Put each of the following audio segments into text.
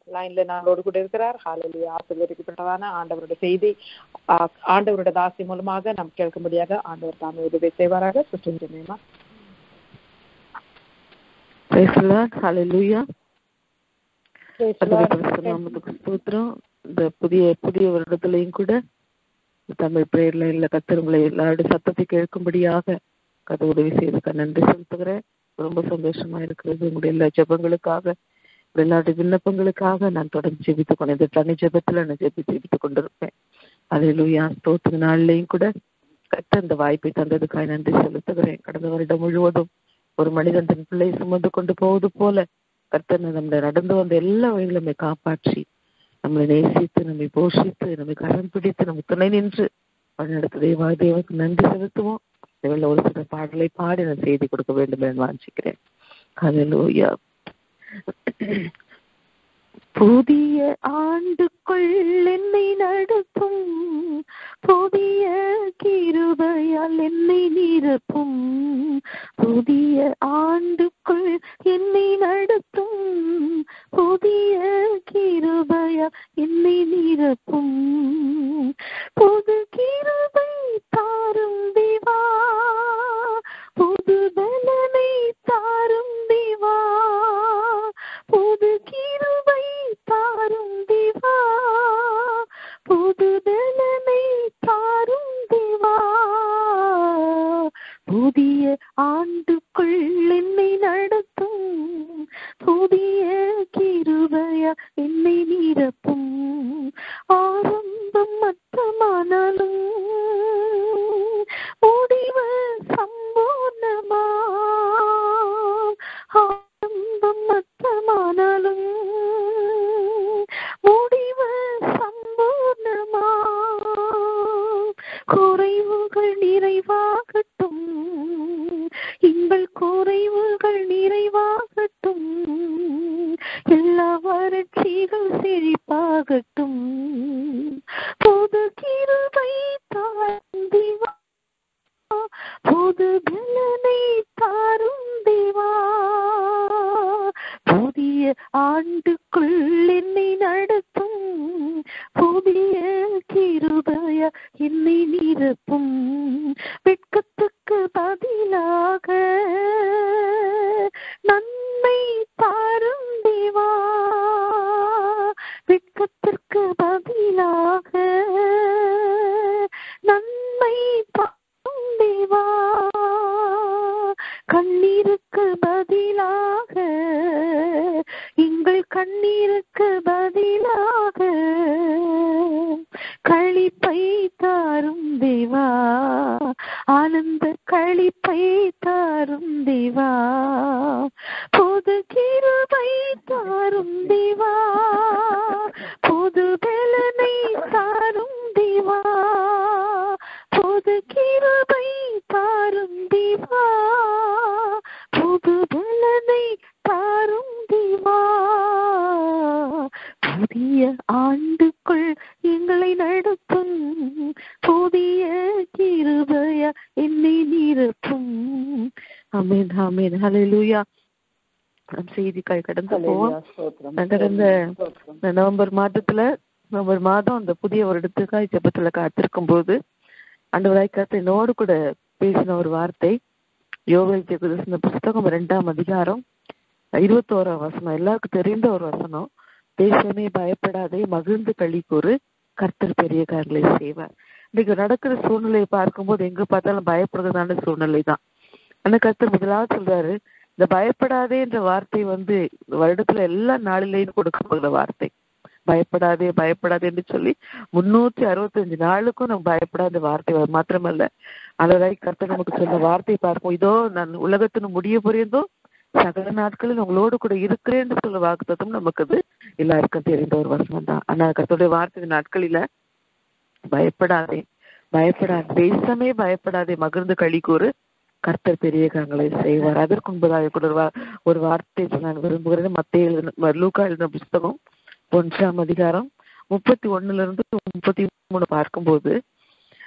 லைன்ல நாங்களோடு கூட இருக்கிறார் ஹாலலி ஆசிரியப்பட்டதான ஆண்டவருடைய செய்தி ஆ, ஆண்டவருடைய தாசி மூலமாக நாம் கேட்கும்படியாக ஆண்டவர் தாமே உதவி செய்வாராக சுற்றுமா Praise the Lord. Hallelujah. கர்த்தருடைய பரிசுத்த நாமத்துக்கு ஸ்தோத்திரம் இந்த புதிய புதிய வருடத்திலையும் கூட தமிழ் பிரேயர் லைன்ல கத்தர் உங்களை எல்லாருடைய சத்தத்தை கேட்கும்படியாக கதை உதவி செய்ததுக்கு நன்றி செலுத்துகிறேன் ரொம்ப சந்தோஷமா இருக்கிறது உங்களுடைய எல்லா ஜெபங்களுக்காக உங்களுடைய எல்லாருடைய விண்ணப்பங்களுக்காக நான் தொடர்ந்து ஜெபித்துக் கொண்டேன் இந்த தனி ஜெபத்துல நான் ஜெபி ஜெபித்துக் கொண்டிருப்பேன் அதிலுயா ஸ்தோத்திர நாள்லையும் கூட கத்த இந்த வாய்ப்பை தந்ததுக்காக நன்றி செலுத்துகிறேன் கடந்த வருடம் முழுவதும் ஒரு மனிதன் தன் பிள்ளையை சுமந்து கொண்டு போவது போல கர்த்தர் நம்மளை நடந்து வந்த எல்லா வழிகளுமே காப்பாற்றி நம்மளை நேசித்து நம்மை போஷித்து நம்மை கரம் பிடித்து நம்ம துணை நின்று வழிநடத்த தேவா தேவனுக்கு நன்றி செலுத்துவோம் இதில் ஒரு சில பாடலை பாடி நான் செய்தி கொடுக்க வேண்டும் என்று வாஞ்சிக்கிறேன் ஹalleluya புதிய ஆண்டுக்குள் என்னை நடத்தும் புதிய கிருபையால் என்னை நிரப்பும் புதிய ஆண்டுக்குள் என்னை நடத்தும் புதிய கிருபையால் என்னை நிரப்பும் புது கிருபை தாரும் தேவா புது பலனை தாரும் தேவா புது கிருபை தாரும் தேவா புது பலனை தாரும் தேவா புதிய ஆண்டுக்குள் என்னை நடத்தும் புதிய கிருபையா என்னை நிரப்பும் ஆரம்பம் மற்றமானாலும் முடிவு சம்பூர்ணமா ஆரம்பம் மற்றமானாலும் முடிவு சம்பூர்ணமா குறைவுகள் நிறைவாகட்டும் எங்கள் குறைவுகள் நிறைவாகட்டும் எல்லா வறட்சிகள் செழிப்பாகட்டும் புது கிருபை தாரும் தேவா புது பலனை தாரும் தேவா புதிய ஆண்டுக்குள் என்னை நடத்தும் புதிய கிருபய என்னை நிரப்பும் வெட்கத்துக்கு பதிலாக நன்மை தாரும் தேவா வெட்கத்திற்கு பதிலாக நன்மை தாரும் தேவா கண்ணீருக்கு பதிலாக எங்கள் கண்ணீருக்கு பதிலாக களிப்பை தாரும் தேவா ஆனந்த களிப்பை தாரும் தேவா புது கிருபை தாரும் தேவா புது பலனை தாரும் தேவா புது கிருபை தாரும் தேவா புது பலனை தாரும் தேவா புதிய ஆண்டுக்குள் எங்களை நடத்தும் புதிய கிருபைய என்னை நிரப்பும் ஆமென் ஆமென் ஹalleluya நம் செய்திக்காய் கடந்து போவோம் கடந்த இந்த நவம்பர் மாதத்துல நவம்பர் மாதம் அந்த புதிய வருடத்துக்காய் ஜெபத்துல காத்திருக்கும் போது ஆண்டவராய் கருத்து என்னோடு கூட பேசின ஒரு வார்த்தை யோகல் ஜெகுதர்சன புஸ்தகம் இரண்டாம் அதிகாரம் இருபத்தோராம் வசனம் எல்லாருக்கும் தெரிந்த ஒரு வசனம் தேசமே பயப்படாதே மகிழ்ந்து களி கூறு கர்த்தர் பெரிய காரியங்களை செய்வார் இன்னைக்கு நடக்கிற சூழ்நிலையை பார்க்கும்போது எங்க பார்த்தாலும் பயப்படுறதான சூழ்நிலை தான் ஆனா கர்த்தர் முதலாவது சொல்றாரு இந்த பயப்படாதே என்ற வார்த்தை வந்து வருடத்துல எல்லா நாளிலையும் கொடுக்கப்படுகிற வார்த்தை பயப்படாதே பயப்படாதே என்று சொல்லி முன்னூத்தி அறுபத்தஞ்சு நாளுக்கும் நம்ம பயப்படாத வார்த்தை வரும். மாத்திரமல்ல அளவாய் கர்த்தர் நமக்கு சொன்ன வார்த்தை பார்ப்போம் இதோ நான் உலகத்தின் முடிய புரிந்தோ சகல நாட்களில் உங்களோடு கூட இருக்கிறேன் என்று சொல்ல வாக்குத்தத்தம் நமக்கு அது எல்லாருக்கும் தெரிந்த ஒரு வசனம் தான் ஆனா கர்த்தருடைய வார்த்தை இந்த நாட்களில பயப்படாதே பயப்படாதே தேசமே பயப்படாதே மகிழ்ந்து களி கூறு கர்த்தர் பெரிய காரியங்களை செய்வார் அதற்கு முன்பதாக கூட ஒரு வா- ஒரு வார்த்தை நான் விரும்புகிறேன் மத்திய எழுதின லூக்கா எழுதின புஸ்தகம் ஒன்றாம் அதிகாரம் முப்பத்தி ஒண்ணுல இருந்து முப்பத்தி மூணு பார்க்கும்போது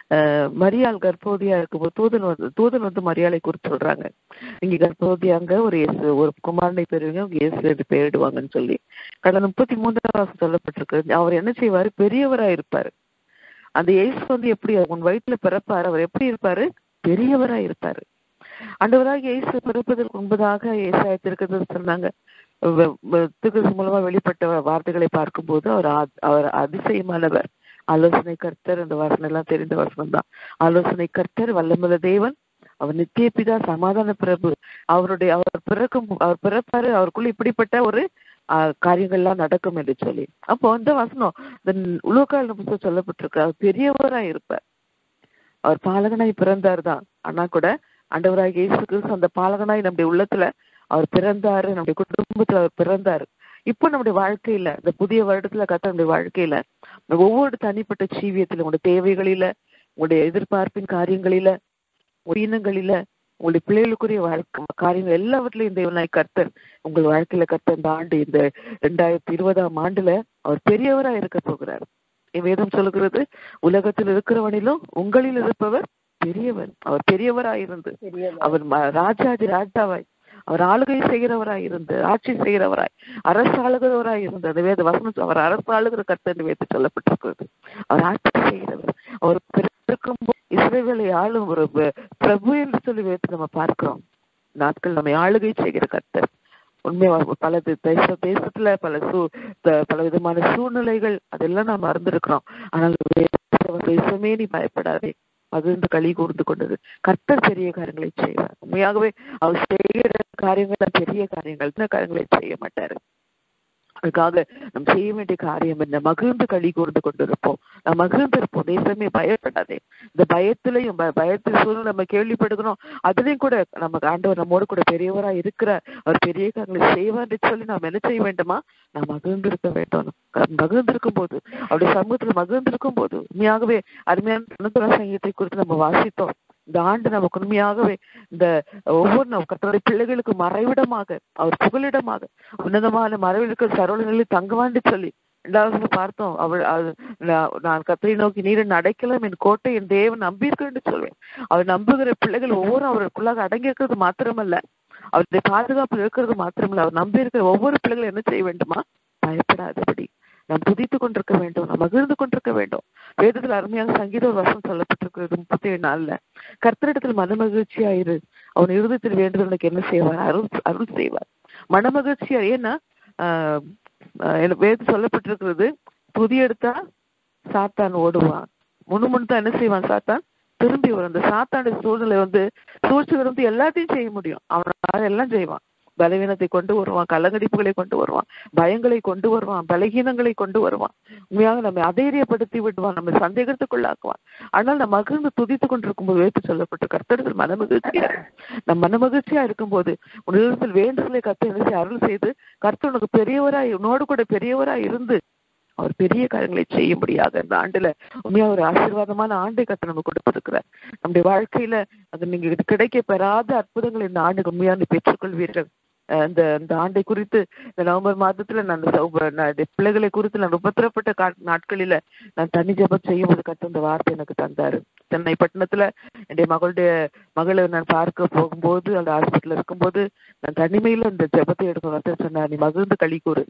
அஹ், மரியாள் கர்ப்பவதியா இருக்கும்போது தூதன் வந்து தூதன் வந்து மரியாளை குறித்து சொல்றாங்க நீங்க கர்ப்பவதியாங்க ஒரு இயேசு ஒரு குமாரனை பெறுவீங்க உங்க இயேசு என்று பெயரிடுவாங்கன்னு சொல்லி கடந்த முப்பத்தி மூன்றாம் வாசம் சொல்லப்பட்டிருக்கு அவர் என்ன செய்வாரு பெரியவரா இருப்பாரு அந்த இயேசு வந்து எப்படி உன் வயிற்றுல பிறப்பாரு அவர் எப்படி இருப்பாரு பெரியவரா இருப்பாரு ஆண்டவராக இயேசு பிறப்பதற்கு முன்பதாக ஏசாயத்திற்கு சொன்னாங்க வ- வ- திருக்குறள் மூலமா வெளிப்பட்ட வார்த்தைகளை பார்க்கும்போது அவர் ஆ- அவர் அதிசயமானவர் ஆலோசனை கர்த்தர் அந்த வசனம் எல்லாம் தெரிந்த வசனம் தான் ஆலோசனை கர்த்தர் வல்லமுள்ள தேவன் அவர் நித்திய பிதா சமாதான பிரபு அவருடைய அவர் பிறக்கும் அவர் பிறப்பாரு அவருக்குள்ள இப்படிப்பட்ட ஒரு ஆஹ், காரியங்கள்லாம் நடக்கும் என்று சொல்லி அப்போ அந்த வசனம் இந்த உலோகால புத்தகம் சொல்லப்பட்டிருக்கு அவர் பெரியவரா இருப்பார் அவர் பாலகனாய் பிறந்தார் தான் ஆனா கூட ஆண்டவராக இயேசு கிறிஸ்து அந்த பாலகனாய் நம்முடைய உள்ளத்துல அவர் பிறந்தாரு நம்முடைய குடும்பத்துல அவர் பிறந்தாரு இப்போ நம்முடைய வாழ்க்கையில இந்த புதிய வருடத்துல கத்த நம்முடைய வாழ்க்கையில நம்ம ஒவ்வொரு தனிப்பட்ட ஜீவியத்துல உங்களுடைய தேவைகளில உங்களுடைய எதிர்பார்ப்பின் காரியங்களில உயினங்களில உங்களுடைய பிள்ளைகளுக்குரிய வாழ்க்கை காரியங்கள் எல்லாவற்றிலையும் தேவனாய் கர்த்தர் உங்கள் வாழ்க்கையில கர்த்தர் இந்த ஆண்டு இந்த ரெண்டாயிரத்தி இருபதாம் ஆண்டுல அவர் பெரியவரா இருக்க போகிறார் என் வேதம் சொல்லுகிறது உலகத்தில் இருக்கிறவனிலும் உங்களில் இருப்பவர் பெரியவர் அவர் பெரியவராய் இருந்து அவர் ம- ராஜாதி ராஜாவாய் அவர் ஆளுகை செய்கிறவராய் இருந்து ஆட்சி செய்கிறவராய் அரசாளுகிறவராய் இருந்து அந்த வேத வசனம் அவர் அரசாளுகிற கர்த்தர் வேத்து சொல்லப்பட்டிருக்கிறது அவர் ஆட்சி செய்கிறவர் அவர் பிறக்கும் இஸ்ரேவேலை ஆளும் ஒரு ப- பிரபு என்று சொல்லி வேத்து நம்ம பார்க்கிறோம் நாட்கள் நம்மை ஆளுகை செய்கிற கர்த்தர் உண்மையா பல தி- தேச தேசத்துல பல சூ த- பல விதமான சூழ்நிலைகள் அதெல்லாம் நாம் மறந்திருக்கிறோம் ஆனால் வேதம் தேசமே நீ பயப்படாதே மகிழ்ந்து களி கூர்ந்து கொண்டது கர்த்தர் பெரிய காரியங்களை செய்வார் உண்மையாகவே அவர் செய்கிற காரியங்கள் பெரிய காரியங்கள் சின்ன காரியங்களை செய்ய மாட்டாரு அதுக்காக நாம் செய்ய வேண்டிய காரியம் என்ன மகிழ்ந்து களி கூர்ந்து கொண்டிருப்போம் நாம் மகிழ்ந்து இருப்போம் தேசமே பயப்படாதே இந்த பயத்திலையும் ப- பயத்தின் சூழ்நிலை நம்ம கேள்விப்படுகிறோம் அதுலயும் கூட நமக்கு ஆண்டவர் நம்மோடு கூட பெரியவரா இருக்கிற அவர் பெரிய காரியங்களை செய்வார்னு சொல்லி நாம் என்ன செய்ய வேண்டுமா நாம் மகிழ்ந்திருக்க வேண்டும் நாம் மகிழ்ந்திருக்கும் போது அவருடைய சமூகத்துல மகிழ்ந்திருக்கும் போது உண்மையாகவே அருமையான தனத்துற சங்கீதத்தை குறித்து நம்ம வாசித்தோம் இந்த ஆண்டு நமக்கு உண்மையாகவே இந்த ஒவ்வொரு நம்ம கர்த்தருடைய பிள்ளைகளுக்கு மறைவிடமாக அவர் புகலிடமாக உன்னதமான மறைவிலுக்கு சரவண நிலை தங்குவான்னு சொல்லி ரெண்டாவது பார்த்தோம் அவள் அது- நான் நான் கத்தரை நோக்கி நீரை அடைக்கலாம் என் கோட்டை என் தேவன் நம்பியிருக்கேன்னு சொல்வேன் அவர் நம்புகிற பிள்ளைகள் ஒவ்வொரு அவருக்குள்ளாக அடங்கி இருக்கிறது மாத்திரமல்ல அவருடைய பாதுகாப்பில் இருக்கிறது மாத்திரமல்ல அவர் நம்பி இருக்கிற ஒவ்வொரு பிள்ளைகளும் என்ன செய்ய வேண்டுமா பயப்படாதபடி நாம் துதித்துக் கொண்டிருக்க வேண்டும் நாம் மகிழ்ந்து கொண்டிருக்க வேண்டும் வேதத்தில் அருமையாக சங்கீத ஒரு வசனம் சொல்லப்பட்டிருக்கிறது முப்பத்தி ஏழு நாள்ல கர்த்தரிடத்தில் மனமகிழ்ச்சியாயிரு அவன் இருதயத்தில் வேண்டுதலுக்கு என்ன செய்வார் அருள் அருள் செய்வார் மனமகிழ்ச்சியா ஏன்னா ஆஹ் ஆஹ் எனக்கு வேதம் சொல்லப்பட்டிருக்கிறது துதி எடுத்தா சாத்தான் ஓடுவான் முன்னு முன்னு தான் என்ன செய்வான் சாத்தான் திரும்பி வரும் அந்த சாத்தானுடைய சூழ்நிலை வந்து சூழ்ச்சிகள் வந்து எல்லாத்தையும் செய்ய முடியும் அவனால எல்லாம் செய்வான் பலவீனத்தை கொண்டு வருவான் கள்ளங்கடிப்புகளை கொண்டு வருவான் பயங்களை கொண்டு வருவான் பலகீனங்களை கொண்டு வருவான் உண்மையாக நம்மை அதைரியப்படுத்தி விடுவான் நம்ம சந்தேகத்துக்குள்ளாக்குவான் ஆனால் நம்ம மகிழ்ந்து துதித்துக் கொண்டிருக்கும் போது வேத்து சொல்லப்பட்டு கர்த்தர்கள் மனமகிழ்ச்சியா இரு. நம் மனமகிழ்ச்சியா இருக்கும்போது உன்னிடத்தில் வேண்டுதலை கத்து என்ன செய்ய அருள் செய்து கர்த்தர் உனக்கு பெரியவராய் உன்னோடு கூட பெரியவராய் இருந்து அவர் பெரிய காரியங்களை செய்யும்படியாக இந்த ஆண்டுல உண்மையா ஒரு ஆசீர்வாதமான ஆண்டை கத்து நம்ம கொடுத்திருக்கிறார் நம்முடைய வாழ்க்கையில அது நீங்க இது கிடைக்க பெறாத அற்புதங்கள் இந்த ஆண்டுக்கு உண்மையா நீ பெற்றுக்கொள்வீர்கள் அஹ் இந்த இந்த ஆண்டை குறித்து இந்த நவம்பர் மாதத்துல நான் அந்த சௌப- நான் இந்த பிள்ளைகளை குறித்து நான் உபத்திரப்பட்ட கா- நாட்களில நான் தனி ஜெபம் செய்யும்போது கத்த இந்த வார்த்தை எனக்கு தந்தாரு சென்னை பட்டணத்துல என்னுடைய மகளுடைய மகளை நான் பார்க்க போகும்போது அந்த ஹாஸ்பிட்டல் இருக்கும்போது நான் தனிமையில இந்த ஜெபத்தை எடுக்க கத்தர் சொன்னார் நீ மகிழ்ந்து களி கூறு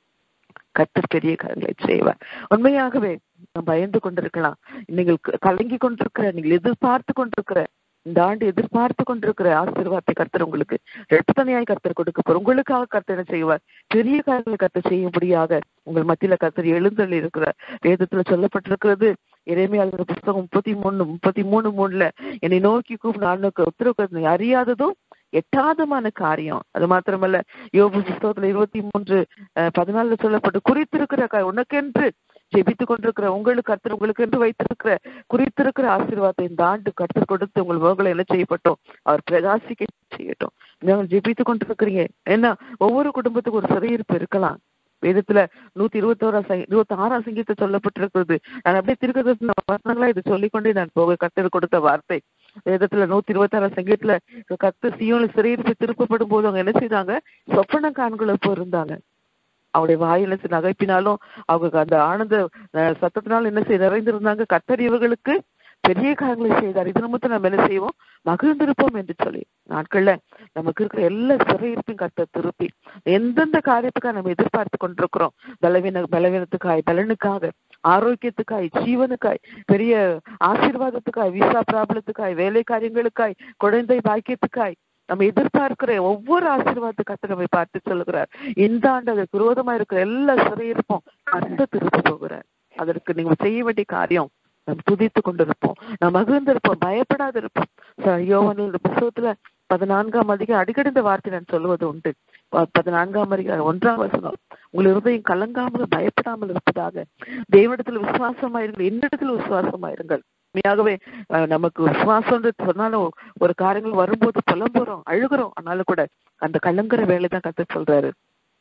கத்தர் பெரிய காரியங்களை செய்வார் உண்மையாகவே நாம் பயந்து கொண்டிருக்கலாம் நீங்கள் க- கலங்கி கொண்டிருக்கிற நீங்கள் எதிர்பார்த்து கொண்டிருக்கிற இந்த ஆண்டு எதிர்பார்த்து கொண்டிருக்கிற ஆசீர்வாதத்தை கர்த்தர் உங்களுக்கு ரெட்டத்தனையாய் கர்த்தர் கொடுக்க போற உங்களுக்காக கர்த்தர் என்ன செய்வார் பெரிய காரியங்களை கர்த்தர் செய்யும்படியாக உங்கள் மத்தியில கர்த்தர் எழுந்தள்ளி இருக்கிற வேதத்துல சொல்லப்பட்டிருக்கிறது இறைமையாளர் புஸ்தகம் முப்பத்தி மூணு முப்பத்தி மூணு மூணுல என்னை நோக்கி கூப்பிடு நான் உத்தரவு அறியாததும் எட்டாதமான காரியம் அது மாத்திரமல்ல யோபு புஸ்தகத்துல இருபத்தி மூன்று அஹ், பதினாலுல சொல்லப்பட்டு குறித்திருக்கிற கா- உனக்கென்று ஜெபித்துக் கொண்டிருக்கிற உங்களுக்கு கர்த்தர் உங்களுக்கு என்று வைத்திருக்கிற குறித்திருக்கிற ஆசீர்வாதத்தை இந்த ஆண்டு கர்த்தர் கொடுத்து உங்கள் முகங்களை என்ன செய்யப்பட்டோம் அவர் பிரகாசிக்க செய்யட்டும் நீங்கள் ஜெபித்துக் கொண்டிருக்கிறீங்க ஏன்னா ஒவ்வொரு குடும்பத்துக்கும் ஒரு சிறையிருப்பு இருக்கலாம் வேதத்துல நூத்தி இருபத்தோரா இருபத்தி ஆறாம் சங்கீதத்தை சொல்லப்பட்டிருக்கிறது நான் அப்படியே திருக்கதர்சன வசனங்களா இது சொல்லிக்கொண்டே நான் போக கர்த்தர் கொடுத்த வார்த்தை வேதத்துல நூத்தி இருபத்தி ஆறாம் சங்கீதத்துல கர்த்தர் சியோனில் சிறையிருப்பு திருப்பப்படும் போது அவங்க என்ன செய்தாங்க சொப்பன காண்களை இருந்தாங்க அவருடைய வாயில சில நகைப்பினாலும் அவங்க அந்த ஆனந்த அஹ், சத்தத்தினாலும் என்ன செய்ய நிறைந்திருந்தாங்க கர்த்தர் இவர்களுக்கு பெரிய காரியங்களை செய்தார் இது நிமித்தம் நம்ம என்ன செய்வோம் மகிழ்ந்திருப்போம் என்று சொல்லி நாட்கள்ல நமக்கு இருக்கிற எல்லா சிறையிருப்பையும் கத்த திருப்பி எந்தெந்த காரியத்துக்காக நம்ம எதிர்பார்த்து கொண்டிருக்கிறோம் பலவீன பலவீனத்துக்காய் பலனுக்காக ஆரோக்கியத்துக்காய் ஜீவனுக்காய் பெரிய ஆசீர்வாதத்துக்காய் விசா பிராபலத்துக்காய் வேலை காரியங்களுக்காய் குழந்தை பாக்கியத்துக்காய் நம்ம எதிர்பார்க்கிற ஒவ்வொரு ஆசீர்வாதத்தை கத்து நம்மை பார்த்து சொல்லுகிறார் இந்த ஆண்டு அதற்கு விரோதமா இருக்கிற எல்லா சிறையிருப்பும் கத்த திருப்பி போகிறார் அதற்கு நீங்க செய்ய வேண்டிய காரியம் நாம் துதித்து கொண்டிருப்போம் நாம் மகிழ்ந்திருப்போம் பயப்படாது இருப்போம் யோவனில் புத்தகத்துல பதினான்காம் அதிகம் அடிக்கடி இந்த வார்த்தை நான் சொல்லுவது உண்டு ப- பதினான்காம் அதிகாரம் ஒன்றாம் வசனம் உங்கள் இருதயம் கலங்காமல் பயப்படாமல் இருப்பதாக தேவனிடத்தில் விசுவாசமாயிருங்கள் என்னிடத்தில் விசுவாசமாயிருங்கள் உண்மையாகவே அஹ், நமக்கு விசுவாசம் சொன்னாலும் ஒரு காரியங்கள் வரும்போது புலம்புறோம் அழுகுறோம் ஆனாலும் கூட அந்த கலங்குற வேலை தான் கத்து சொல்றாரு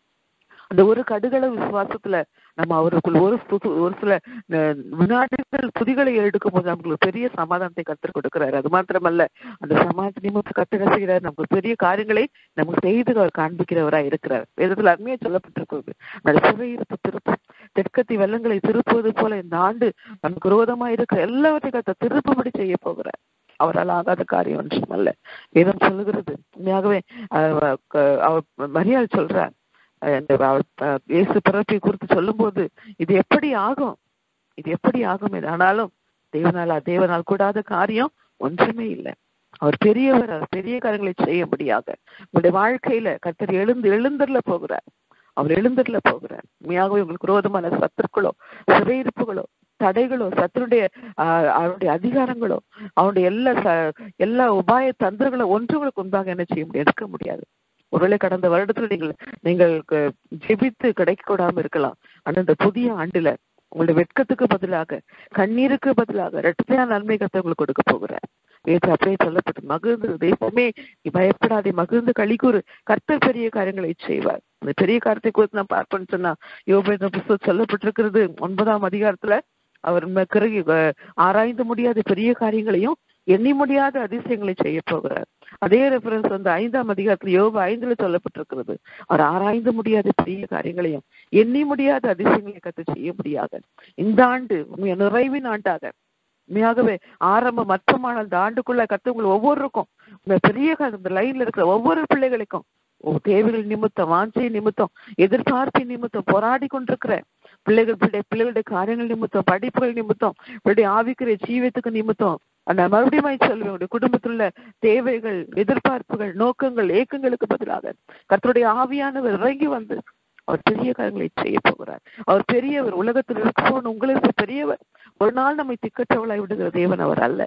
அந்த ஒரு கடுகள விசுவாசத்துல நம்ம அவருக்குள் ஒரு சு- ஒரு சில அஹ், வினாடிகள் துதிகளை எடுக்கும் போது நமக்கு பெரிய சமாதானத்தை கற்றுக் கொடுக்கிறாரு அது மாத்திரமல்ல அந்த சமாதான நிமித்த கத்திர செய்கிறார் நமக்கு பெரிய காரியங்களை நமக்கு செய்து அவர் காண்பிக்கிறவராய் இருக்கிறார் வேதத்தில் அருமையா சொல்லப்பட்டிருக்கிறது நம்முடைய சிறையிருப்பு திருப்பம் தெற்கத்தி வெள்ளங்களை திருப்புவது போல இந்த ஆண்டு நமக்கு விரோதமா இருக்கிற எல்லாவற்றையும் கத்த திருப்பும்படி செய்ய போகிறார் அவரால் ஆகாத காரியம் ஒன்றும் அல்ல வேதம் சொல்லுகிறது உண்மையாகவே அஹ், க- அவர் மரியாள் சொல்றார் அஹ், இந்த அவர், அஹ், இயேசு பிறப்பை குறித்து சொல்லும்போது இது எப்படி ஆகும் இது எப்படி ஆகும் இது ஆனாலும் தேவனால் தேவனால் கூடாத காரியம் ஒன்றுமே இல்லை அவர் பெரியவர் அவர் பெரிய காரியங்களை செய்ய முடியாது உங்களுடைய வாழ்க்கையில கர்த்தர் எழுந்து எழுந்தர்ல போகிறார் அவர் எழுந்தர்ல போகிறார் உண்மையாகவே உங்களுக்கு விரோதமான சத்துருக்களோ சிறையிருப்புகளோ தடைகளோ சத்துருடைய ஆஹ், அவருடைய அதிகாரங்களோ அவனுடைய எல்லா ச- எல்லா உபாய தந்திரங்களோ ஒன்று உங்களுக்கு முன்பாக என்ன செய்ய முடியாது எடுக்க முடியாது ஒருவேளை கடந்த வருடத்துல நீங்கள் நீங்கள் க- ஜெபித்து கிடைக்க கூடாம இருக்கலாம் ஆனா இந்த புதிய ஆண்டுல உங்களுடைய வெட்கத்துக்கு பதிலாக கண்ணீருக்கு பதிலாக ரெட்டத்தையா நன்மை கத்த உங்களுக்கு கொடுக்க போகிறார் நேற்று அப்படியே சொல்லப்பட்டு மகிழ்ந்து தெய்வமே நீ பயப்படாதே மகிழ்ந்து கழிக்கூறு கர்த்தர் பெரிய காரியங்களை செய்வார் அந்த பெரிய காரியத்தை குறித்து நான் பார்ப்பேன்னு சொன்னா யோபேத புஸ்தகம் சொல்லப்பட்டிருக்கிறது ஒன்பதாம் அதிகாரத்துல அவர் ம- கிறகி அஹ், ஆராய்ந்து முடியாத பெரிய காரியங்களையும் எண்ணி முடியாத அதிசயங்களை செய்ய போகிறார் அதே ரெஃபரன்ஸ் வந்து ஐந்தாம் அதிகாரத்துல யோபு ஐந்துல சொல்லப்பட்டிருக்கிறது அவர் ஆராய்ந்து முடியாத பெரிய காரியங்களையும் எண்ணி முடியாத அதிசயங்களை கத்து செய்ய முடியாது இந்த ஆண்டு உண்மையா நிறைவின் ஆண்டாக உண்மையாகவே ஆரம்பம் மற்றமான அந்த ஆண்டுக்குள்ள கத்து உங்களை ஒவ்வொருக்கும் உங்க பெரிய கா- இந்த லைன்ல இருக்கிற ஒவ்வொரு பிள்ளைகளுக்கும் உங்க தேவைகள் நிமித்தம் வாஞ்சை நிமித்தம் எதிர்பார்ப்பின் நிமித்தம் போராடி கொண்டிருக்கிற பிள்ளைகள் பிள்ளை பிள்ளைகளுடைய காரியங்கள் நிமித்தம் படிப்புகள் நிமித்தம் பிள்ளைடைய ஆவிக்கிற ஜீவத்துக்கு நிமித்தம் அந்த மறுபடியும் சொல்லுவேன் உங்களுடைய குடும்பத்தில் உள்ள தேவைகள் எதிர்பார்ப்புகள் நோக்கங்கள் ஏக்கங்களுக்கு பதிலாக கர்த்தருடைய ஆவியானவர் இறங்கி வந்து அவர் பெரிய காரியங்களை செய்ய போகிறார் அவர் பெரியவர் உலகத்தில் இருக்கிறவன் உங்களுக்கு பெரியவர் ஒரு நாள் நம்மை திக்கற்றவளாய் விடுகிற தேவன் அவர் அல்ல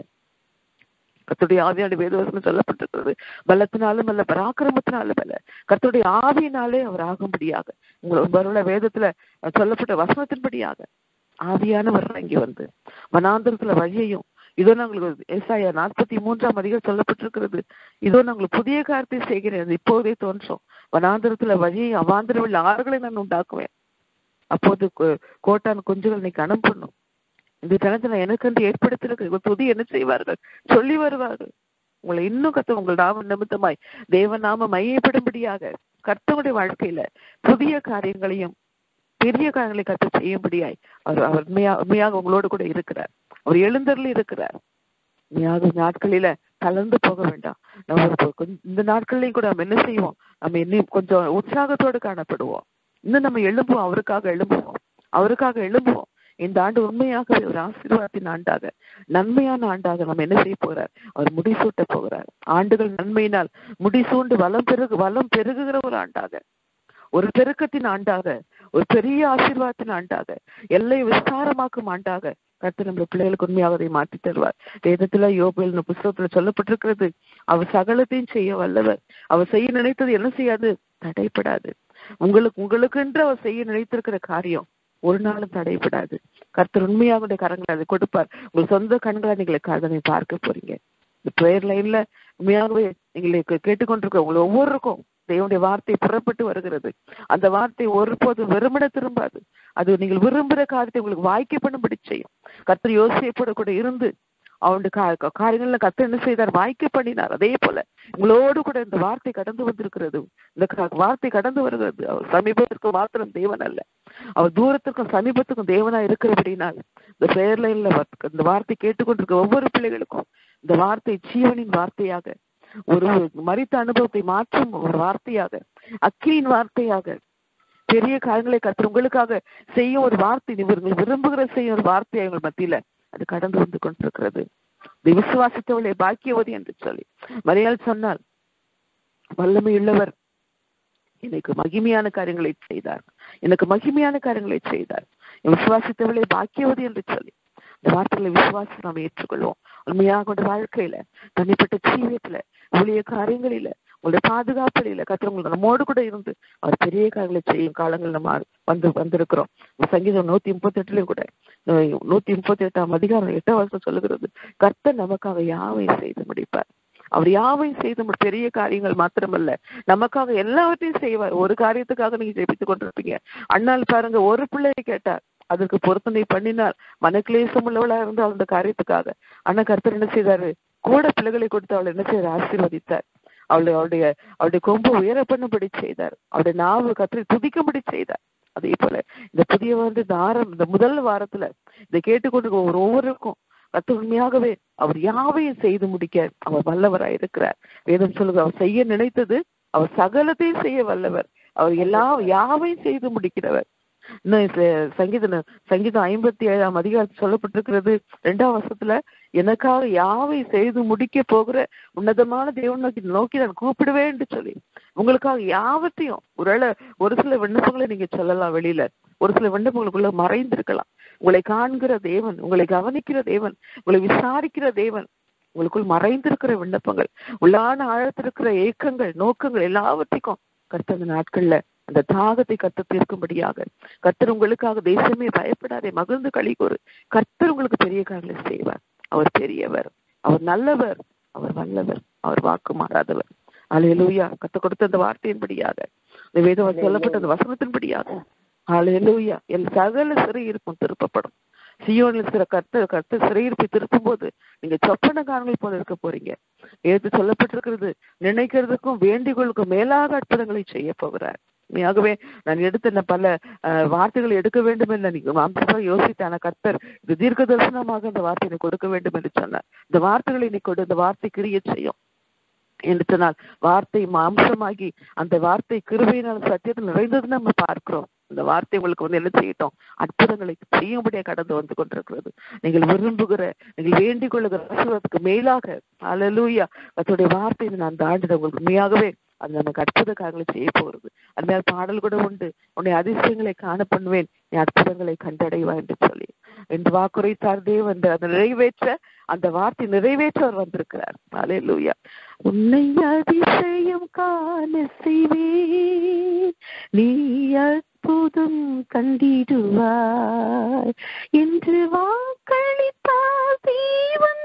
கர்த்தருடைய ஆவியான வேதவசனம் சொல்லப்பட்டிருக்கிறது பலத்தினாலும் அல்ல பராக்கிரமத்தினாலும் அல்ல கர்த்தருடைய ஆவியினாலே அவர் ஆகும்படியாக உங்கள் வருட வேதத்துல சொல்லப்பட்ட வசனத்தின்படியாக ஆவியானவர் இறங்கி வந்து வனாந்தரத்துல வழியையும் இதோ நாங்கள் ஏசாயா நாற்பத்தி மூன்றாம் அதிகம் சொல்லப்பட்டிருக்கிறது இதோ நாங்கள் புதிய காரியத்தை செய்கிறேன் அது இப்போதே தோன்றும் வனாந்தரத்துல வழியை அவாந்திர உள்ள ஆறுகளை நான் உண்டாக்குவேன் அப்போது கோ- கோட்டான் குஞ்சுகள் நீ கணம் பண்ணும் இந்த தனத்துல எனக்கு என்று ஏற்படுத்தியிருக்கிற துதி என்ன செய்வார்கள் சொல்லி வருவார்கள் உங்களை இன்னும் கத்த உங்கள் நாம நிமித்தமாய் தேவ நாம மையப்படும்படியாக கர்த்தருடைய வாழ்க்கையில புதிய காரியங்களையும் பெரிய காரியங்களை கத்து செய்யும்படியாய் அவர் அவர் உண்மையா உண்மையாக உங்களோடு கூட இருக்கிறார் அவர் எழுந்தருளி இருக்கிறார் உண்மையாக இந்த நாட்களில கலந்து போக வேண்டாம் நம்ம ஒரு கொஞ்ச- இந்த நாட்கள்லயும் கூட நம்ம என்ன செய்வோம் நம்ம இன்னும் கொஞ்சம் உற்சாகத்தோடு காணப்படுவோம் இன்னும் நம்ம எழும்புவோம் அவருக்காக எழும்புவோம் அவருக்காக எழும்புவோம் இந்த ஆண்டு உண்மையாகவே ஒரு ஆசீர்வாதத்தின் ஆண்டாக நன்மையான ஆண்டாக நம்ம என்ன செய்ய போறார் அவர் முடிசூட்ட போகிறார் ஆண்டுகள் நன்மையினால் முடிசூண்டு வளம் பெருகு வளம் பெருகுகிற ஒரு ஆண்டாக ஒரு பெருக்கத்தின் ஆண்டாக ஒரு பெரிய ஆசீர்வாதத்தின் ஆண்டாக எல்லை விஸ்தாரமாக்கும் ஆண்டாக கர்த்தர் நம்ம பிள்ளைகளுக்கு உண்மையாக அதை மாற்றி தருவார் வேதத்துல யோபேல் புஸ்தகத்துல சொல்லப்பட்டிருக்கிறது அவர் சகலத்தையும் செய்ய வல்லவர் அவர் செய்ய நினைத்தது என்ன செய்யாது தடைப்படாது உங்களுக்கு உங்களுக்கென்று அவர் செய்ய நினைத்திருக்கிற காரியம் ஒரு நாளும் தடைப்படாது கர்த்தர் உண்மையாக கரங்களை அதை கொடுப்பார் உங்கள் சொந்த கண்களை நீங்கள் அதனை பார்க்க போறீங்க இந்த ப்ரேயர் லைன்ல உண்மையாகவே எங்களுக்கு கேட்டுக்கொண்டிருக்க உங்களை ஒவ்வொருக்கும் தேவனுடைய வார்த்தை புறப்பட்டு வருகிறது அந்த வார்த்தை ஒருபோதும் வெறுமன திரும்பாது அது நீங்கள் விரும்புகிற காரியத்தை உங்களுக்கு வாய்க்க பண்ணும்படி செய்யும் கர்த்தர் யோசிப்போட கூட இருந்து அவனுடைய கா- காரியங்கள்ல கர்த்தர் என்ன செய்தார் வாய்க்க பண்ணினார் அதே போல உங்களோடு கூட இந்த வார்த்தை கடந்து வந்திருக்கிறது இந்த க- வார்த்தை கடந்து வருகிறது அவர் சமீபத்திற்கு மாத்திரம் தேவன் அல்ல அவர் தூரத்திற்கும் சமீபத்துக்கும் தேவனா இருக்கிறபடினால் இந்த பிரேயர் லைன்ல இந்த வார்த்தை கேட்டுக்கொண்டிருக்க ஒவ்வொரு பிள்ளைகளுக்கும் இந்த வார்த்தை ஜீவனின் வார்த்தையாக ஒரு மரித்த அனுபவத்தை மாற்றும் ஒரு வார்த்தையாக அக்கினியின் வார்த்தையாக பெரிய காரியங்களை கற்று உங்களுக்காக செய்யும் ஒரு வார்த்தை இவர்கள் விரும்புகிற செய்யும் ஒரு வார்த்தை எங்கள் மத்தியில அது கடந்து வந்து கொண்டிருக்கிறது இந்த விசுவாசித்தவளை பாக்கியவதி என்று சொல்லி மரியாள் சொன்னால் வல்லமை உள்ளவர் எனக்கு மகிமையான காரியங்களை செய்தார் எனக்கு மகிமையான காரியங்களை செய்தார் விசுவாசித்தவளை பாக்கியவதி என்று சொல்லி இந்த வார்த்தைகளை விசுவாசி நாம் ஏற்றுக்கொள்வோம் உண்மையாக கொண்ட வாழ்க்கையில தனிப்பட்ட ஜீவியத்துல ஊழிய காரியங்களில உங்களுடைய பாதுகாப்புல கத்திரவங்க நம்மோடு கூட இருந்து அவர் பெரிய காரியங்களை செய்யும் காலங்கள் நம்ம வந்து வந்திருக்கிறோம் சங்கீதம் நூத்தி முப்பத்தி எட்டுலயும் கூட நூத்தி முப்பத்தி எட்டாம் அதிகாரம் எட்டாம் வருஷம் சொல்லுகிறது கர்த்தர் நமக்காக யாவை செய்து முடிப்பார் அவர் யாவையும் செய்து பெரிய காரியங்கள் மாத்திரமல்ல நமக்காக எல்லாவற்றையும் செய்வார் ஒரு காரியத்துக்காக நீங்க ஜெபித்துக் கொண்டிருப்பீங்க அண்ணால் பாருங்க ஒரு பிள்ளையை கேட்டார் அதற்கு பொருத்தனை பண்ணினால் மனக்லேசம் உள்ளவளா இருந்து அந்த காரியத்துக்காக ஆனா கர்த்தர் என்ன செய்தாரு கூட பிள்ளைகளை கொடுத்து அவளை என்ன செய்தார் ஆசீர்வதித்தார் அவளை அவளுடைய அவளுடைய கொம்பு உயர பண்ணும்படி செய்தார் அவளுடைய நாவு கத்திரி துதிக்கும்படி செய்தார் அதே போல இந்த புதிய வந்து இந்த ஆரம் இந்த முதல் வாரத்துல இதை கேட்டுக்கொண்டு ஒரு ஒவ்வொருக்கும் கத்து உண்மையாகவே அவர் யாவையும் செய்து முடிக்க அவர் வல்லவராய் இருக்கிறார் வேதம் சொல்லுங்க அவர் செய்ய நினைத்தது அவர் சகலத்தையும் செய்ய வல்லவர் அவர் எல்லா யாவையும் செய்து முடிக்கிறவர் இன்னும் சங்கீதம் சங்கீதம் ஐம்பத்தி ஏழாம் அதிகாரத்தில் சொல்லப்பட்டிருக்கிறது ரெண்டாம் வருஷத்துல எனக்காக யாவை செய்து முடிக்க போகிற உன்னதமான தேவன் நோக்கி நோக்கி நான் கூப்பிடுவேன் என்று சொல்லி உங்களுக்காக யாவத்தையும் ஒருவேளை ஒரு சில விண்ணப்பங்களை நீங்க சொல்லலாம் வெளியில ஒரு சில விண்ணப்பங்களுக்குள்ள மறைந்திருக்கலாம் உங்களை காண்கிற தேவன் உங்களை கவனிக்கிற தேவன் உங்களை விசாரிக்கிற தேவன் உங்களுக்குள் மறைந்திருக்கிற விண்ணப்பங்கள் உள்ளான ஆழத்திருக்கிற ஏக்கங்கள் நோக்கங்கள் எல்லாவற்றையும் கர்த்தர் அந்த நாட்கள்ல அந்த தாகத்தை கத்த தீர்க்கும்படியாக கர்த்தர் உங்களுக்காக தேசமே பயப்படாதே மகிழ்ந்து களி கூறு கர்த்தர் உங்களுக்கு பெரிய காரியங்களை செய்வார் அவர் பெரியவர் அவர் நல்லவர் அவர் வல்லவர் அவர் வாக்கு மாறாதவர் அலையலூயா கத்த கொடுத்த அந்த வார்த்தையின்படியாக இந்த வேதம் சொல்லப்பட்ட அந்த வசனத்தின்படியாக அலையலூயா என் சகல சிறையிருப்பும் திருப்பப்படும் சியோனில் சிற கர்த்த கர்த்த சிறையிருப்பை திருப்பும் போது நீங்க சொப்பன காரணங்கள் போல இருக்க போறீங்க ஏற்று சொல்லப்பட்டிருக்கிறது நினைக்கிறதுக்கும் வேண்டிகளுக்கும் மேலாக அற்புதங்களை செய்ய போகிறார் உண்மையாகவே நான் எடுத்த பல வார்த்தைகளை எடுக்க வேண்டும் என்று நீங்க மாம்சமாக யோசித்தான கர்த்தர் இது தீர்க்க தரிசனமாக இந்த வார்த்தையை கொடுக்க வேண்டும் என்று சொன்னார் இந்த வார்த்தைகளை நீ கொண்டு இந்த வார்த்தை கிரிய செய்யும் என்று சொன்னால் வார்த்தை மாம்சமாகி அந்த வார்த்தை கிருபையினால் சத்தியத்தில் நிறைந்தது நம்ம பார்க்கிறோம் இந்த வார்த்தை உங்களுக்கு வந்து என்ன செய்யட்டும் அற்புதங்களை செய்யும்படியாக கடந்து வந்து கொண்டிருக்கிறது நீங்கள் விரும்புகிற நீங்கள் வேண்டிக் கொள்ளுகிற ஆசீர்வாதத்துக்கு மேலாக அலலூயா அதோடைய வார்த்தை நான் அந்த ஆண்டு உங்களுக்கு உண்மையாகவே அது நமக்கு அற்புத காரியங்களை செய்ய போகிறது அந்த மாதிரி பாடல் கூட உண்டு உன்னை அதிசயங்களை காண பண்ணுவேன் நீ அற்புதங்களை கண்டடைவா என்று சொல்லி என்று வாக்குரைத்தார் தேவன் அதை நிறைவேற்ற அந்த வார்த்தை நிறைவேற்ற அவர் வந்திருக்கிறார் அலே லூயா உன்னை அதிசயம் காண செய்வேன் நீ அற்புதம் கண்டிடுவாய் என்று வாக்களித்தார் தேவன்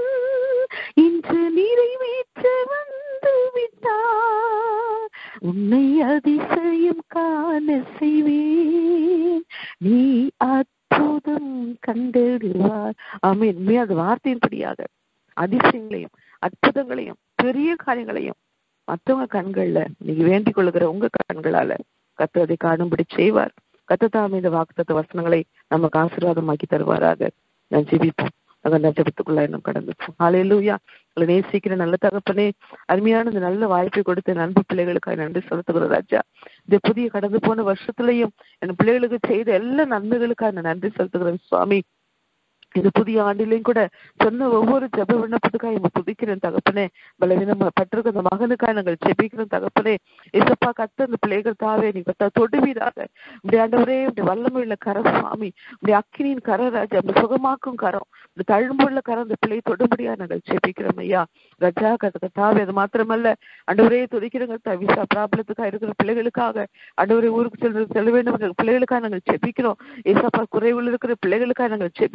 இன்று நிறைவேற்ற வந்து விட்டார் உன்னை அதிசயம் காண செய்வேன் நீ அற்புதம் கண்டிடுவார் ஆமீன் உண்மையா அது வார்த்தையின்படியாக அதிசயங்களையும் அற்புதங்களையும் பெரிய காரியங்களையும் மற்றவங்க கண்கள்ல நீங்க வேண்டிக் கொள்ளுகிற உங்க கண்களால கத்து அதை காணும்படி செய்வார் கத்தத்தாம இந்த வாக்குத்த வசனங்களை நமக்கு ஆசீர்வாதமாக்கி தருவாராக நான் ஜெபிப்போம் அந்த ஜபத்துக்குள்ள இன்னும் கடந்துப்போம் ஆலையிலூயா உங்களை நேசிக்கிற நல்ல தகப்பனே அருமையான இந்த நல்ல வாய்ப்பை கொடுத்த நண்பு பிள்ளைகளுக்காக நன்றி செலுத்துகிற ராஜா இந்த புதிய கடந்து போன வருஷத்துலயும் என் பிள்ளைகளுக்கு செய்த எல்லா நன்மைகளுக்காக நான் நன்றி செலுத்துகிறேன் சுவாமி இந்த புதிய ஆண்டிலையும் கூட சொன்ன ஒவ்வொரு ஜப விண்ணப்பத்துக்காக நம்ம துதிக்கிறேன் தகப்பனே பலவீனம் பட்டிருக்க அந்த மகனுக்காக நாங்கள் ஜெபிக்கிறோம் தகப்பனே இசப்பா கத்த அந்த பிள்ளைகள் தாவே நீ கத்தா தொடுவீராக இப்படி ஆண்டவரே இப்படி வல்லமையுள்ள கரம் சுவாமி இப்படி அக்கினியின் கரம் ராஜா அப்படி சுகமாக்கும் கரம் இந்த தழும்புள்ள கரம் அந்த பிள்ளையை தொடும்படியா நாங்கள் ஜெபிக்கிறோம் ஐயா ரஜா கத்த தாவே அது மாத்திரமல்ல ஆண்டவரே துதிக்கிறவங்க விசா பிராபலத்துக்காக இருக்கிற பிள்ளைகளுக்காக ஆண்டவரே ஊருக்கு செல்வது செல்ல வேண்டும் பிள்ளைகளுக்காக நாங்கள் ஜெபிக்கிறோம் ஏசப்பா குறைவுள்ள இருக்கிற பிள்ளைகளுக்காக நாங்கள் ஜெபிக்கிறோம்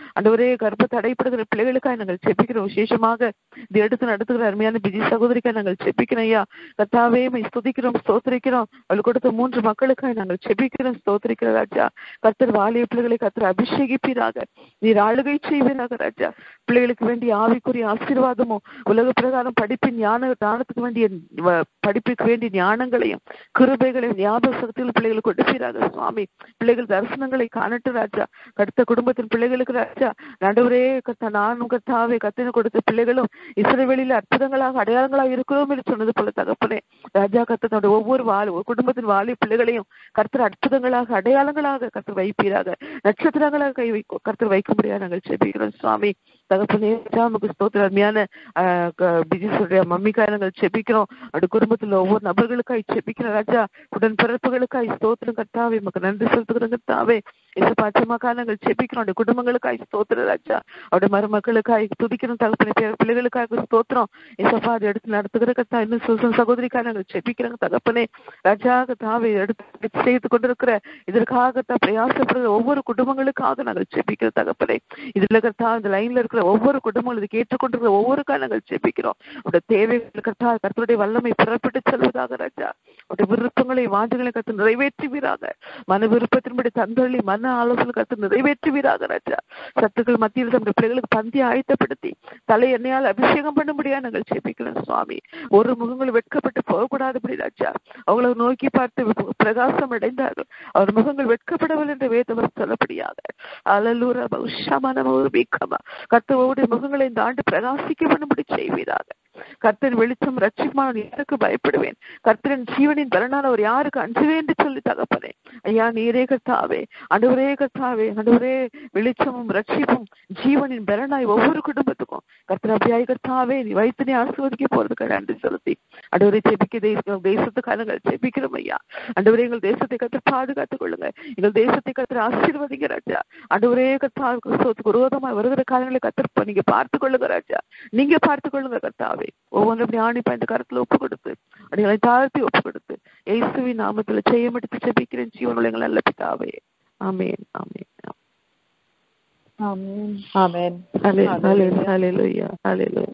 ஆண்டவரே கர்ப்ப தடைப்படுகிற பிள்ளைகளுக்காக நாங்கள் செபிக்கிறோம் விசேஷமாக இது எடுத்து நடத்துகிற அருமையான பிஜி சகோதரிக்காக நாங்கள் செபிக்கிறோம் ஐயா கத்தாவே மை ஸ்துதிக்கிறோம் ஸ்தோத்திரிக்கிறோம் அவள் கொடுத்த மூன்று மக்களுக்காக நாங்கள் செபிக்கிறோம் ஸ்தோத்திரிக்கிற ராஜா கர்த்தர் வாலிய பிள்ளைகளை கர்த்தர் அபிஷேகிப்பீராக நீர் ஆளுகை செய்வீராக ராஜா பிள்ளைகளுக்கு வேண்டிய ஆவிக்குரிய ஆசீர்வாதமும் உலக பிரகாரம் படிப்பின் ஞான ஞானத்துக்கு வேண்டிய வ- படிப்புக்கு வேண்டிய ஞானங்களையும் கிருபைகளையும் ஞாபக சக்திகள் பிள்ளைகளுக்கு கொடுப்பீராக சுவாமி பிள்ளைகள் தரிசனங்களை காணட்டு ராஜா கடுத்த குடும்பத்தின் பிள்ளைகளுக்கு ராஜா நடுவரே கத்த நானும் கத்தாவே கத்தின கொடுத்த பிள்ளைகளும் இஸ்ரவேலில் அற்புதங்களாக அடையாளங்களாக இருக்கிறோம் என்று சொன்னது போல தகப்பனே ராஜா கத்தனோட ஒவ்வொரு வாழ் குடும்பத்தின் வாலி பிள்ளைகளையும் கர்த்தர் அற்புதங்களாக அடையாளங்களாக கர்த்தர் வைப்பீராக நட்சத்திரங்களாக கை வைக்க கர்த்தர் வைக்க முடியாது நாங்கள் செபிக்கிறோம் சுவாமி தகப்பனே ராஜா, உமக்கு ஸ்தோத்திரம் அருமையான பிஜிசுடைய மம்மிக்காய் நாங்கள் செபிக்கிறோம் அப்படி குடும்பத்துல ஒவ்வொரு நபர்களுக்காய் செபிக்கிறோம் ராஜா உடன் பிறப்புகளுக்காய் ஸ்தோத்திரம் கர்த்தாவே உமக்கு நன்றி செலுத்துகிறோம் கர்த்தாவே இசை பாச்சமாக்கா நாங்கள் செபிக்கிறோம் அவருடைய குடும்பங்களுக்காய் ஸ்தோத்திரம் ராஜா அவருடைய மருமக்களுக்காய் துதிக்கிறோம் தகப்பனை பேர் பிள்ளைகளுக்காக ஸ்தோத்திரம் இசப்பா அதை எடுத்து நடத்துகிற கத்தா இன்னும் சுசன் சகோதரிக்காக நாங்கள் செபிக்கிறோம் தகப்பனே ராஜா கத்தாவை எடுத்து செய்து கொண்டிருக்கிற இதற்காக தான் பிரயாசப்படுகிற ஒவ்வொரு குடும்பங்களுக்காக நாங்கள் செபிக்கிறோம் தகப்பனே இதுல கத்தா இந்த லைன்ல இருக்கிற ஒவ்வொரு குடும்பங்களும் இது கேட்டுக்கொண்டிருக்கிற ஒவ்வொருக்கா நாங்கள் செபிக்கிறோம் உடைய தேவைகள் கத்தா கர்த்தருடைய வல்லமை புறப்பட்டு செல்வதாக ராஜா உடைய விருப்பங்களை வாஞ்சங்களை கத்து நிறைவேற்றுவீராக மன விருப்பத்தின்படி தந்தொழி மன ஆலோசனை கத்து நிறைவேற்றுவீராக ராஜா சத்துக்கள் மத்தியில் தம்முடைய பிள்ளைகளுக்கு பந்தி ஆயத்தப்படுத்தி தலை எண்ணெயால் அபிஷேகம் பண்ணும்படியா நாங்கள் செபிக்கிறோம் சுவாமி ஒரு முகங்கள் வெட்கப்பட்டு போகக்கூடாதுபடி ராஜா அவங்களை நோக்கி பார்த்து பிரகாசம் அடைந்தார்கள் அவர் முகங்கள் வெட்கப்படவில்லை என்று வேதவர் சொல்லப்படியாக அலலூர பௌஷமான ஒரு வீக்கமா கர்த்தவோடைய முகங்களை இந்த ஆண்டு பிரகாசிக்க பண்ணும்படி செய்வீராக கர்த்தர் வெளிச்சம் ரட்சிக்குமான யாருக்கு பயப்படுவேன் கர்த்தரின் ஜீவனின் பலனால் அவர் யாருக்கு அஞ்சுவேன் என்று சொல்லி தகப்பனே ஐயா நீரே கர்த்தாவே அண்டவரே கர்த்தாவே அண்டவரே வெளிச்சமும் ரட்சிப்பும் ஜீவனின் பலனாய் ஒவ்வொரு குடும்பத்துக்கும் கர்த்தர் அப்படியாய் கர்த்தாவே நீ வைத்து நீ ஆசிர்வதிக்க போறதுக்கு நன்றி செலுத்தி அண்டவரை செபிக்க தேச தேசத்துக்காக நாங்கள் செபிக்கிறோம் ஐயா அண்டவரே எங்கள் தேசத்தை கற்று பாதுகாத்துக் கொள்ளுங்க எங்கள் தேசத்தை கற்று ஆசீர்வதிங்க ராஜா அண்டவரே கர்த்தா கிறிஸ்தவத்துக்கு விரோதமாக வருகிற காலங்களை கத்திருப்ப நீங்க பார்த்துக் கொள்ளுங்க ராஜா நீங்க பார்த்துக் கொள்ளுங்க கர்த்தாவே ஒவ்வொன்றும் அப்படி ஆணி பாய்ந்த கருத்துல ஒப்பு கொடுத்து அடிகளை தாழ்த்தி ஒப்பு கொடுத்து இயேசுவின் நாமத்துல செய்யமடித்து செபிக்கிறேன் ஜீவனுள்ள எங்கள் நல்ல பிதாவே ஆமென் ஆமென் ஆமென் ஆமென் ஹalleluya ஹalleluya ஹalleluya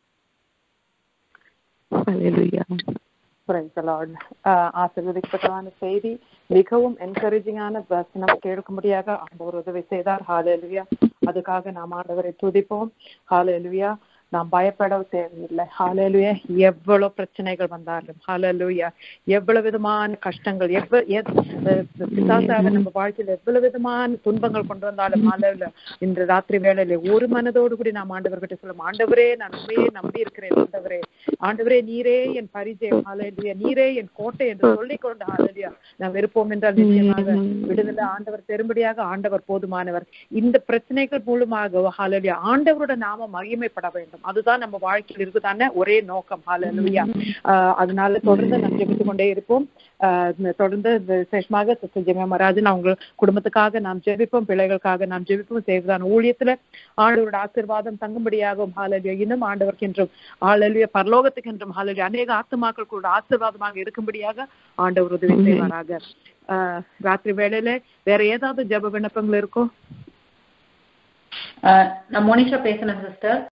ஹalleluya Praise the Lord. ஆஹ் ஆசீர்வதிக்கப்பட்டதான செய்தி மிகவும் என்கரேஜிங்கான வசனம் கேட்கும்படியாக ஆண்டவர் உதவி செய்தார் ஹாலேலுயா அதுக்காக நாம் ஆண்டவரை துதிப்போம் ஹாலேலுயா நாம் பயப்பட தேவையில்லை ஹாலேலுயா எவ்வளவு பிரச்சனைகள் வந்தாலும் ஹாலேலுயா எவ்வளவு விதமான கஷ்டங்கள் எவ்வ எத்- அஹ் பிசாசாக நம்ம வாழ்க்கையில் எவ்வளவு விதமான துன்பங்கள் கொண்டு வந்தாலும் ஹாலேலுயா இன்று ராத்திரி வேளையில ஒரு மனதோடு கூடி நாம் ஆண்டவர்கிட்ட சொல்லும் ஆண்டவரே நான் உண்மையே நம்பி இருக்கிறேன் ஆண்டவரே ஆண்டவரே நீரே என் பரிஜயம் ஹalleluya நீரே என் கோட்டை என்று சொல்லிக் கொண்டு ஹalleluya நாம் விருப்பம் என்றால் நிச்சயமாக விடுதலை ஆண்டவர் பெரும்படியாக ஆண்டவர் போதுமானவர் இந்த பிரச்சனைகள் மூலமாக ஹalleluya ஆண்டவரோட நாம மகிமைப்பட வேண்டும் அதுதான் நம்ம வாழ்க்கையில் இருக்குதான ஒரே நோக்கம் ஹalleluya ஆஹ் அதனால தொடர்ந்து நாம் ஜெபித்துக் கொண்டே இருப்போம் ஆஹ் இந்த தொடர்ந்து இந்த விசேஷமாக சிஸ்டர் ஜெமியா மராஜன் அவங்க குடும்பத்துக்காக நாம் ஜெபிப்போம் பிள்ளைகளுக்காக நாம் ஜெபிப்போம் செய்வதான ஊழியத்துல ஆண்டவரோட ஆசீர்வாதம் தங்கும்படியாகும் ஹalleluya இன்னும் ஆண்டவர்க்கென்றும் ஹalleluya பரலோகத்துக்கென்றும் ஹalleluya அநேக ஆத்துமாக்கள் கூட ஆசீர்வாதமாக இருக்கும்படியாக ஆண்டவர் உதவி செய்வாராக ஆஹ் ராத்திரி வேளையில வேற ஏதாவது ஜெப விண்ணப்பங்கள் இருக்கோ ஆஹ் நான் மோனிஷா பேசுறேன் சிஸ்டர்